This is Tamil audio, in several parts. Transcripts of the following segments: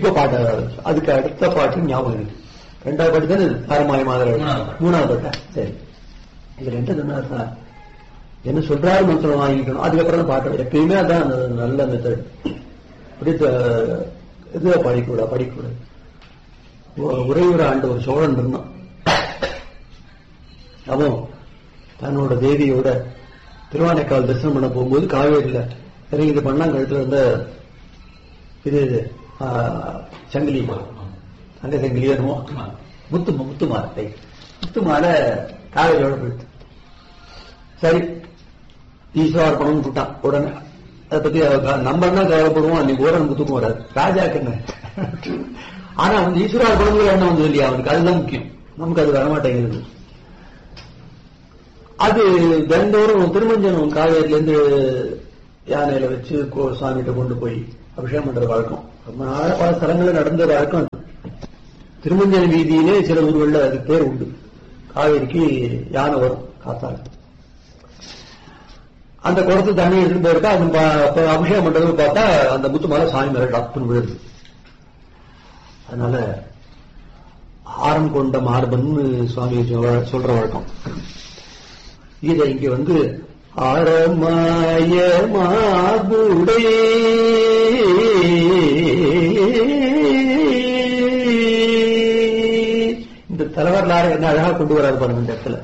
இப்ப பாட்டு அதுக்கு அடுத்த பாட்டு ஞாபகம் இருக்கு ரெண்டாவது பாட்டு தானே இது? தாரமாய மாதிரி மூணாவது பாட்டு. மூணாவது பாட்டா சரி இது ரெண்டு சொன்னார் சார் என்ன சொல்றாரு மந்திரம் வாங்கிக்கணும் அதுக்கப்புறம் தான் பாட்டு எப்பயுமே அதான் அந்த நல்ல மெத்தட் அப்படி த- இதுல படிக்கூடாது படிக்கூடாது உ- உறையூர் ஆண்டு ஒரு சோழன் இருந்தான் அவன் தன்னோட தேவியோட திருவானைக்கால் தரிசனம் பண்ண போகும்போது காவேரியில இறங்கி இது பண்ணா கழுத்துல இருந்த இது இது, ஆ, சங்கிலி அங்க சங்கிலி என்னமோ முத்து முத்து மாலை முத்து மாலை காவேரியோட போயிடுது சரி ஈஸ்வரார்ப்பணம் விட்டான் உடனே அதை பத்தி அவ- நம்ம என்ன கவலைப்படுவோம் அன்னைக்கு ஓரன் முத்துக்கும் வராது ராஜாக்கு என்ன ஆனா வந்து ஈஸ்வரார்ப்பணம் என்ன வந்து இல்லையா அவனுக்கு அதுதான் முக்கியம் நமக்கு அது வரமாட்டேங்குது அது தினந்தோறும் திருமஞ்சனம் காவேரியில இருந்து யானையில வச்சு கோ- சுவாமிகிட்ட கொண்டு போய் அபிஷேகம் பண்ற வழக்கம் ரொம்ப நாள பல ஸ்தலங்கள்ல நடந்த வழக்கம் அது. திருமஞ்சன வீதியிலே சில ஊர்கள்ல அதுக்கு பேர் உண்டு காவேரிக்கு யானை வரும் காத்தால அந்த குடத்து தண்ணி எடுத்துட்டு போயிருக்கா அது பா- அப்ப அபிஷேகம் பண்றது பார்த்தா அந்த முத்து மேல சாமி மேல டப்புன்னு விழுது அதனால ஆரம் கொண்ட மார்பன்னு சுவாமி சொல்ற- சொல்ற வழக்கம் இதை இங்க வந்து ஆரமாய மார்புடை இந்த தலைவர்லார என்ன அழகா கொண்டு வராது பாருங்க இந்த இடத்துல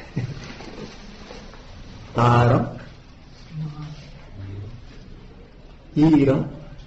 தாரம் ஈரம்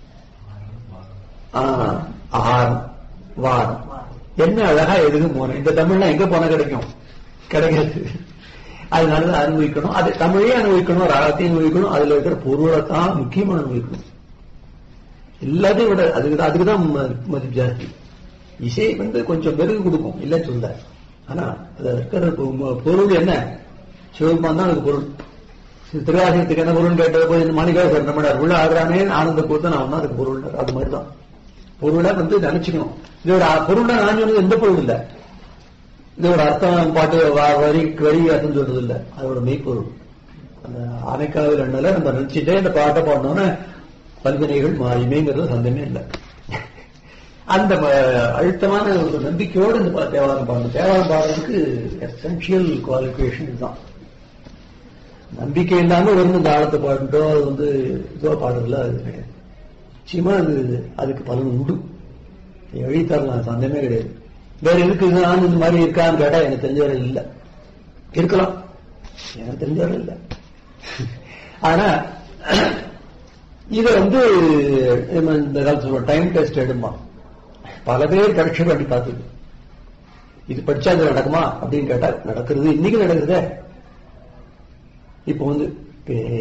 ஆ, ஆரம் வாரம் என்ன அழகா எதுக்கும் போனேன் இந்த தமிழ்லாம் எங்க போனா கிடைக்கும் கிடைக்காது அதனால தான் அனுபவிக்கணும் அது தமிழையும் அனுபவிக்கணும் ராகத்தையும் அனுபவிக்கணும் அதுல இருக்கிற பொருளை தான் முக்கியமா அனுபவிக்கணும் எல்லாத்தையும் விட அதுக்கு அதுக்கு தான் மதிப்பு ஜாஸ்தி இசை வந்து கொஞ்சம் பெருகு கொடுக்கும் இல்லைன்னு சொல்ல ஆனா அதுல இருக்கிற பொ- பொருள் என்ன சிவபெருமான் தான் அதுக்கு பொருள் திருவாசகத்துக்கு என்ன பொருள் கேட்ட போய் இந்த மாணிக்காக சார் நம்ம உள்ள ஆகிறானே ஆனந்த கொடுத்து நான் ஒன்னா அதுக்கு பொருள் அது மாதிரி தான் பொருளை வந்து நினைச்சுக்கணும் இதோட பொருளை நான் சொன்னது எந்த பொருள் இல்லை இது ஒரு அர்த்தம் பாட்டு வ- வரி வரி அர்த்தம் சொல்றது இல்ல அதோட மெய்ப்பொருள் அந்த ஆனைக்காவில் எண்ணல நம்ம நினைச்சிட்டே இந்த பாட்டை பாடணும்னு பல்வினைகள் மாயுமேங்கிறது சந்தேகமே இல்லை அந்த ம- அழுத்தமான ஒரு நம்பிக்கையோடு இந்த பா- தேவாரம் பாடணும் தேவாரம் பாடுறதுக்கு எசென்சியல் குவாலிஃபிகேஷன் இதுதான் நம்பிக்கை இல்லாம வெறும் இந்த ஆழத்தை பாடிட்டோ அது வந்து இதுவா பாடுறதுல அது கிடையாது நிச்சயமா அது அதுக்கு பலன் உண்டு எழுதி தரலாம் சந்தேகமே கிடையாது வேற எதுக்கு நான் இந்த மாதிரி இருக்கான்னு கேட்டா எனக்கு தெரிஞ்சவரை இல்ல இருக்கலாம் எனக்கு தெரிஞ்சவரை இல்ல ஆனா இத வந்து நம்ம இந்த காலத்துல டைம் டெஸ்ட் எடுமா பல பேர் பரீட்சை பண்ணி பார்த்தது இது படிச்சா இது நடக்குமா அப்படின்னு கேட்டா நடக்கிறது இன்னைக்கு நடக்குதே இப்போ வந்து